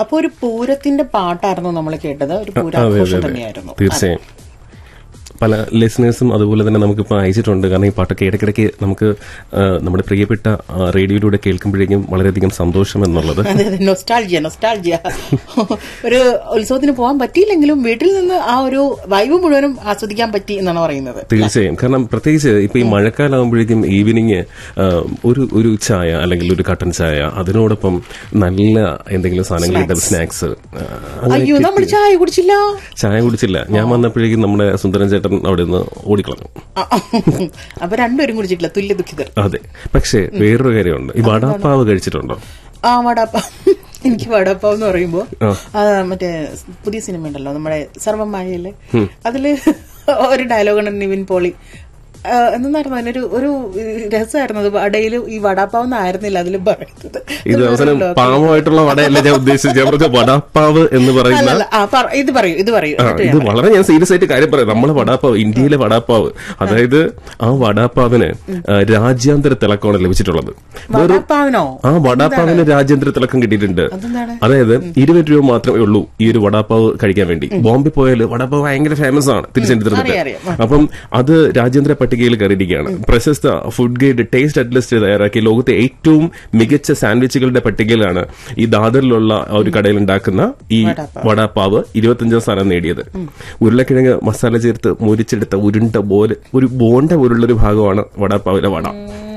അപ്പൊ ഒരു പൂരത്തിന്റെ പാട്ടായിരുന്നു നമ്മൾ കേട്ടത് ഒരു അതെ പൂരാഘോഷം അതെ തന്നെയായിരുന്നു തീർച്ചയായും പല ലിസണേഴ്സും അതുപോലെ തന്നെ നമുക്കിപ്പോൾ അയച്ചിട്ടുണ്ട് കാരണം ഈ പാട്ടൊക്കെ ഇടയ്ക്കിടയ്ക്ക് നമുക്ക് ആ, നമ്മുടെ പ്രിയപ്പെട്ട ആ, റേഡിയോയിലൂടെ കേൾക്കുമ്പോഴേക്കും വളരെയധികം സന്തോഷം എന്നുള്ളത് അതെ അതെ നൊസ്റ്റാൾജിയ നൊസ്റ്റാൾജിയ ഒരു ഉത്സവത്തിന് പോകാൻ പറ്റിയില്ലെങ്കിലും വീട്ടിൽ നിന്ന് ആ ഒരു വൈബ് മുഴുവനും ആസ്വദിക്കാൻ പറ്റി എന്നാണ് പറയുന്നത് തീർച്ചയായും കാരണം പ്രത്യേകിച്ച് ഇപ്പൊ ഈ മഴക്കാലാകുമ്പോഴേക്കും ഈവനിങ് ഒരു ഒരു ചായ അല്ലെങ്കിൽ ഒരു കട്ടൻ ചായ അതിനോടൊപ്പം നല്ല എന്തെങ്കിലും സാധനങ്ങൾ കിട്ടുന്ന സ്നാക്സ് അയ്യോ നമ്മൾ ചായ കുടിച്ചില്ല ചായ കുടിച്ചില്ല ഞാൻ വന്നപ്പോഴേക്കും നമ്മുടെ സുന്ദരൻ ചേട്ടൻ അവിടെ നിന്ന് ഓടിക്കളഞ്ഞു ആ, അപ്പൊ രണ്ടുപേരും കുടിച്ചിട്ടില്ല തുല്യ ദുഃഖിതർ അതെ പക്ഷേ വേറൊരു കാര്യമുണ്ട് ഈ വടാപ്പാവ് കഴിച്ചിട്ടുണ്ടോ ആ വടാപ്പാവ് എനിക്ക് വടാപ്പാവ് എന്ന് പറയുമ്പോ ആ. ആ, മറ്റേ പുതിയ സിനിമ ഉണ്ടല്ലോ നമ്മുടെ സർവമായയില് അതില് ഒരു ഡയലോഗാണ് നിവിൻ പോളി ആ, എന്തായിരുന്നു അതിനൊരു ഒരു രസമായിരുന്നു അത് വടയിൽ ഈ വടാപ്പാവ് എന്നായിരുന്നില്ല അതിൽ പറയുന്നത് ഇത് അവസാനം പാവമായിട്ടുള്ള വടയല്ല ഞാൻ ഉദ്ദേശിച്ചത് ഞാൻ പറഞ്ഞ വടാപ്പാവ് എന്ന് പറയുന്ന അല്ലല്ല ആ പറ- ഇത് പറയൂ ഇത് പറയൂ ആ, ഇത് വളരെ ഞാൻ സീരിയസ് ആയിട്ട് കാര്യം പറയാം നമ്മളെ വടാപ്പാവ് ഇന്ത്യയിലെ വടാപ്പാവ് അതായത് ആ വടാപ്പാവിന് ആ, രാജ്യാന്തര തിളക്കമാണ് ലഭിച്ചിട്ടുള്ളത് വടാപ്പാവിനോ ആ വടാപ്പാവിന് രാജ്യാന്തര തിളക്കം കിട്ടിയിട്ടുണ്ട് അതെന്താണ് അതായത് ഇരുപത് രൂപ മാത്രമേ ഉള്ളൂ ഈ ഒരു വടാപ്പാവ് കഴിക്കാൻ വേണ്ടി ബോംബെ പോയാൽ വടാപ്പാവ് ഭയങ്കര ഫേമസ് ആണ് തിരുവനന്തപുരത്ത് അറിയാം, അറിയാം. അപ്പം അത് രാജ്യാന്തര പട്ടികയിൽ കയറിയിരിക്കുകയാണ് പ്രശസ്ത ഫുഡ് ഗൈഡ് ടേസ്റ്റ് അറ്റ്ലസ്റ്റ് തയ്യാറാക്കിയ ലോകത്തെ ഏറ്റവും മികച്ച സാൻഡ്വിച്ചുകളുടെ പട്ടികയിലാണ് ഈ ദാദറിലുള്ള ആ ഒരു കടയിൽ ഉണ്ടാക്കുന്ന ഈ വടാപ്പാവ്. വടാപ്പാവ് ഇരുപത്തഞ്ചാം സ്ഥാനം നേടിയത് ഉരുളക്കിഴങ്ങ് മസാല ചേർത്ത് മുരിച്ചെടുത്ത ഉരുണ്ട പോലെ ഒരു ബോണ്ട പോലുള്ള ഒരു ഭാഗമാണ് വടാപ്പാവിലെ വട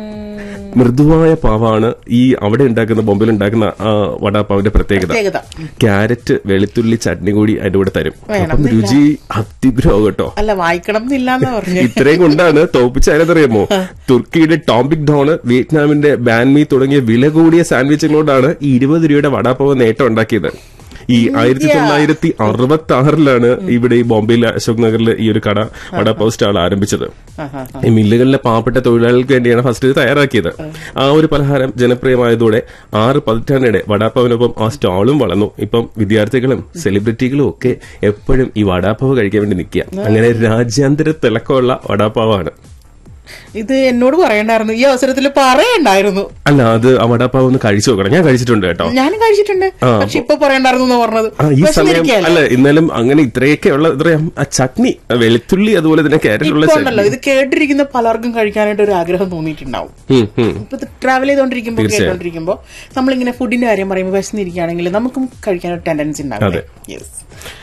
മൃദുവായ പാവാണ് ഈ അവിടെ ഉണ്ടാക്കുന്ന ബൊമ്പിൽ ഉണ്ടാക്കുന്ന ആ വടാപ്പാവിന്റെ പ്രത്യേകത പ്രത്യേകത ക്യാരറ്റ് വെളുത്തുള്ളി ചട്നി കൂടി അതിന്റെ കൂടെ തരും വേണം അപ്പം രുചി അതിഗ്രഹം കേട്ടോ അല്ല വായിക്കണം എന്നില്ലാന്ന് പറഞ്ഞു ഇത്രയും കൊണ്ടാണ് തോപ്പിച്ചാരെന്നറിയാമോ തുർക്കിയുടെ ടോംപിക് ഡോണ് വിയറ്റ്നാമിന്റെ ബാൻമി തുടങ്ങിയ വില കൂടിയ സാൻഡ്വിച്ചുകളോടാണ് ഈ ഇരുപത് രൂപയുടെ വടാപ്പാവ് നേട്ടം ഉണ്ടാക്കിയത് ഈ ആയിരത്തി തൊള്ളായിരത്തി അറുപത്തി ആറിലാണ് ഇവിടെ ഈ ബോംബെയിലെ അശോക് നഗറിൽ ഈ ഒരു കട വടാപ്പാവ് സ്റ്റാൾ ആരംഭിച്ചത് ആഹാ. ഈ മില്ലുകളിലെ പാവപ്പെട്ട തൊഴിലാളികൾക്ക് വേണ്ടിയാണ് ഫസ്റ്റ് ഇത് തയ്യാറാക്കിയത് ആ ഒരു പലഹാരം ജനപ്രിയമായതോടെ ആറ് പതിറ്റാണ്ടിടെ വടാപ്പാവിനൊപ്പം ആ സ്റ്റാളും വളർന്നു ഇപ്പം വിദ്യാർത്ഥികളും സെലിബ്രിറ്റികളും ഒക്കെ എപ്പോഴും ഈ വടാപ്പാവ് കഴിക്കാൻ വേണ്ടി നിൽക്കുക അങ്ങനെ രാജ്യാന്തര തിളക്കമുള്ള വടാപ്പാവാണ് ഇത് എന്നോട് പറയണ്ടായിരുന്നു ഈ അവസരത്തിൽ പറയണ്ടായിരുന്നു അല്ല അത് ആ വടാപ്പാവ് ഒന്ന് കഴിച്ചു നോക്കണം ഞാൻ കഴിച്ചിട്ടുണ്ട് കേട്ടോ ഞാനും കഴിച്ചിട്ടുണ്ട് പക്ഷെ ഇപ്പൊ പറയണ്ടായിരുന്നു എന്ന് പറഞ്ഞത് ആ ഈ സമയം വിശന്നിരിക്കുകയല്ലേ? അല്ല എന്നാലും അങ്ങനെ ഇത്രയൊക്കെ ഉള്ള എന്താ പറയാ ആ ചട്നി ആ വെളുത്തുള്ളി അതുപോലെ തന്നെ ക്യാരറ്റുള്ള ഇപ്പൊ ഉണ്ടല്ലോ ഇത് കേട്ടിരിക്കുന്ന പലർക്കും കഴിക്കാനായിട്ട് ഒരു ആഗ്രഹം തോന്നിയിട്ടുണ്ടാവും ഉം, ഉം. ഇപ്പൊ ട്രാവൽ ചെയ്തോണ്ടിരിക്കുമ്പോ കേട്ടോണ്ടിരിക്കുമ്പോ നമ്മളിങ്ങനെ ഫുഡിന്റെ കാര്യം പറയുമ്പോൾ വിശന്നിരിക്കുകയാണെങ്കിൽ നമുക്കും കഴിക്കാൻ ഒരു ടെൻഡൻസി ഉണ്ടാവും അതെ. യെസ്